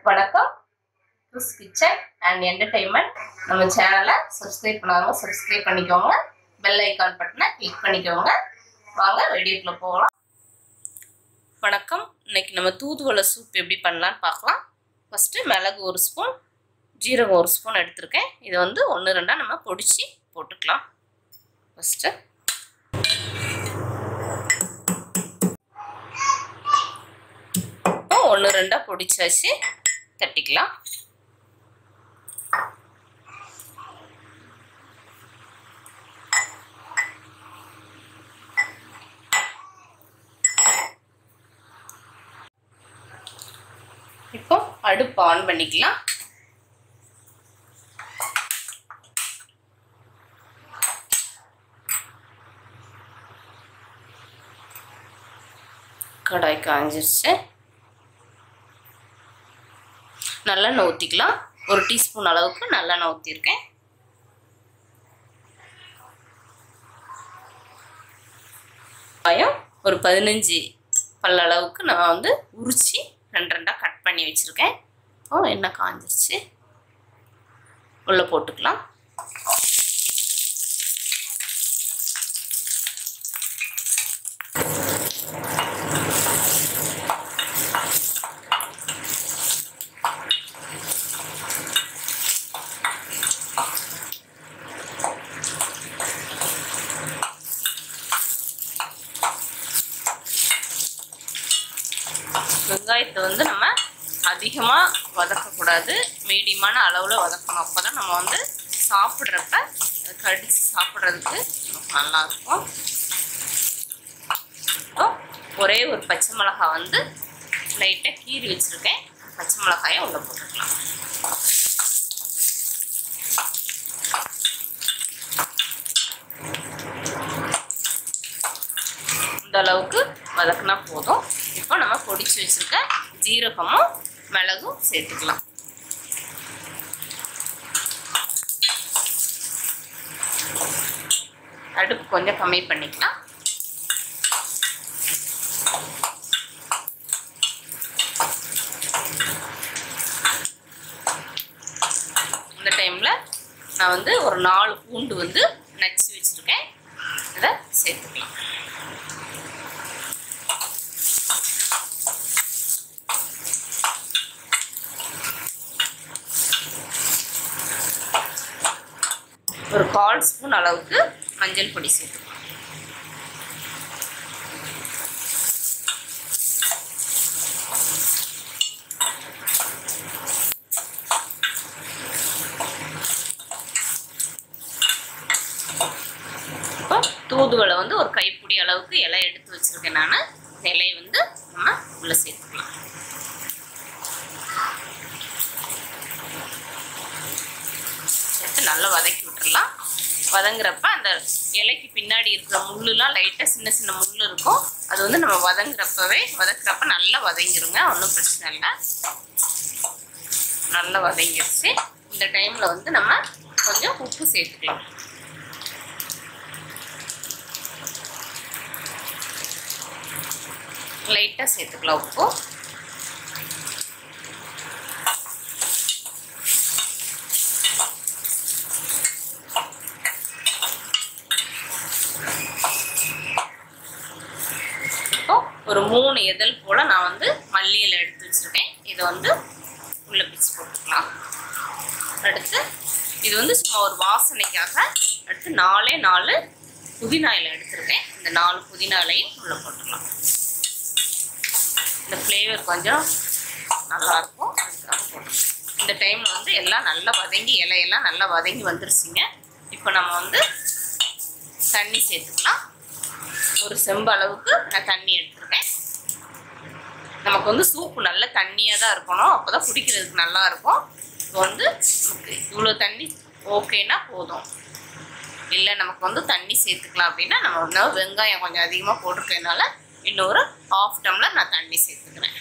வணக்கம் Chris kitchen and entertainment நம்ம சேனலை சப்ஸ்கிரைப் பண்ணாதவங்க சப்ஸ்கிரைப் பண்ணிக்கோங்க பெல் ஐக்கான் பட்டனை கிளிக் பண்ணிக்கோங்க வாங்க வீடியோக்குள்ள போகலாம் வணக்கம் இன்னைக்கு நம்ம தூதுவளை சூப் எப்படி பண்ணலான்னு பார்க்கலாம் ஃபஸ்ட்டு மிளகு ஒரு ஸ்பூன் ஜீரகம் ஒரு ஸ்பூன் எடுத்திருக்கேன் இதை வந்து ஒன்று ரெண்டாக நம்ம பொடிச்சு போட்டுக்கலாம் ஃபஸ்ட்டு இப்போ ஒன்று ரெண்டாக பொடிச்சாச்சு தட்டிக்கலாம் இப்போ அடுப்பு ஆன் பண்ணிக்கலாம் கடாய் காஞ்சிருச்சு நல்லெண்ணெய் ஊற்றிக்கலாம் ஒரு டீஸ்பூன் அளவுக்கு நல்லெண்ணெய் ஊற்றிருக்கேன் வெங்காயம் ஒரு பதினஞ்சு பல்ல அளவுக்கு நான் வந்து உரிச்சு ரெண்டு ரெண்டாக கட் பண்ணி வச்சுருக்கேன் இப்போ எண்ணெய் காஞ்சிருச்சு உள்ளே போட்டுக்கலாம் வெங்காயத்தை வந்து நம்ம அதிகமாக வதக்கக்கூடாது மீடியமான அளவில் வதக்கணும் அப்போ தான் நம்ம வந்து சாப்பிட்றப்ப கடிச்சு சாப்பிட்றதுக்கு நமக்கு நல்லாயிருக்கும் இப்போ ஒரே ஒரு பச்சை மிளகாய் வந்து லைட்டாக கீறி வச்சுருக்கேன் பச்சை மிளகாயை உள்ளே போட்டுக்கலாம் இந்த அளவுக்கு வதக்குனா போதும் இப்போ நம்ம பொடிச்சு வச்சிருக்க ஜீரகமும் மிளகும் சேர்த்துக்கலாம் அடுப்பு கொஞ்சம் கம்மி பண்ணிக்கலாம் இந்த டைமில் நான் வந்து ஒரு நாலு பூண்டு வந்து நச்சு வச்சுருக்கேன் இதை சேர்த்துக்கலாம் ஒரு கால் ஸ்பூன் அளவுக்கு மஞ்சள் பொடி சேர்த்துக்கலாம் இப்போ தூதுவளை வந்து ஒரு கைப்பிடி அளவுக்கு இலை எடுத்து வச்சிருக்கேன் நான் இந்த இலையை வந்து நம்ம உள்ள சேர்த்துக்கலாம் சேர்த்து நல்லா வதக்கி விட்டுறலாம் வதங்குறப்ப அந்த இலைக்கு பின்னாடி இருக்கிற முள்ளுலாம் லைட்டாக சின்ன சின்ன முள் இருக்கும் அது வந்து நம்ம வதங்குறப்பவே வதக்குறப்ப நல்லா வதங்கிருங்க ஒன்றும் பிரச்சனை இல்லை நல்லா வதங்கிடுச்சு இந்த டைமில் வந்து நம்ம கொஞ்சம் உப்பு சேர்த்துக்கலாம் லைட்டாக சேர்த்துக்கலாம் உப்பு இப்போ ஒரு மூணு எதல் போல நான் வந்து மல்லியில் எடுத்து வச்சிருக்கேன் இதை வந்து உள்ள பிச்சு போட்டுக்கலாம் அடுத்து இது வந்து சும்மா ஒரு வாசனைக்காக அடுத்து நாலே நாலு புதினா இலை எடுத்திருக்கேன் இந்த நாலு புதினா இலையும் உள்ள போட்டுக்கலாம் இந்த ஃப்ளேவர் கொஞ்சம் நல்லாயிருக்கும் அதுக்காக போட்டுக்கலாம் இந்த டைமில் வந்து எல்லாம் நல்லா வதங்கி இலையெல்லாம் நல்லா வதங்கி வந்துருச்சுங்க இப்போ நம்ம வந்து தண்ணி சேர்த்துக்கலாம் ஒரு செம்பு அளவுக்கு நான் தண்ணி எடுத்துருக்கேன் நமக்கு வந்து சூப்பு நல்ல தண்ணியாக தான் இருக்கணும் அப்போ தான் குடிக்கிறதுக்கு நல்லா இருக்கும் இப்போ வந்து நமக்கு இவ்வளோ தண்ணி ஓகேனா போதும் இல்லை நமக்கு வந்து தண்ணி சேர்த்துக்கலாம் அப்படின்னா நம்ம வந்து வெங்காயம் கொஞ்சம் அதிகமாக போட்டிருக்கனால இன்னொரு ஆஃப் டம்ளர் நான் தண்ணி சேர்த்துக்கிறேன்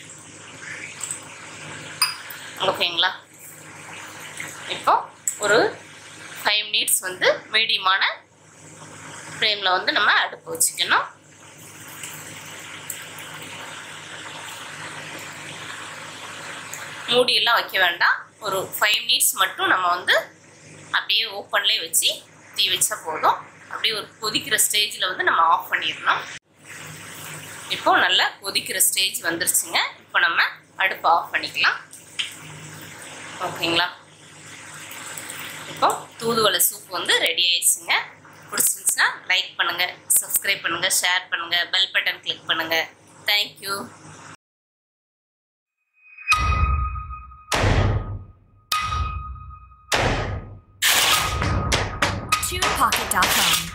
ஓகேங்களா இப்போ ஒரு ஃபைவ் மினிட்ஸ் வந்து மீடியமான ஃப்ளேமில் வந்து நம்ம அடுப்பு வச்சுக்கணும் மூடியெல்லாம் வைக்க வேண்டாம் ஒரு ஃபைவ் மினிட்ஸ் மட்டும் நம்ம வந்து அப்படியே ஓப்பன்லேயே வச்சு தீ வச்சா போதும் அப்படியே ஒரு கொதிக்கிற ஸ்டேஜில் வந்து நம்ம ஆஃப் பண்ணிடணும் இப்போ நல்லா கொதிக்கிற ஸ்டேஜ் வந்துருச்சுங்க இப்போ நம்ம அடுப்பு ஆஃப் பண்ணிக்கலாம் ஓகேங்களா இப்போ தூதுவளை சூப் வந்து ரெடி ஆயிடுச்சுங்க பிடிச்சிருந்துச்சுன்னா லைக் பண்ணுங்கள் சப்ஸ்கிரைப் பண்ணுங்கள் ஷேர் பண்ணுங்கள் பெல் பட்டன் கிளிக் பண்ணுங்கள் தேங்க்யூ TunePocket.com.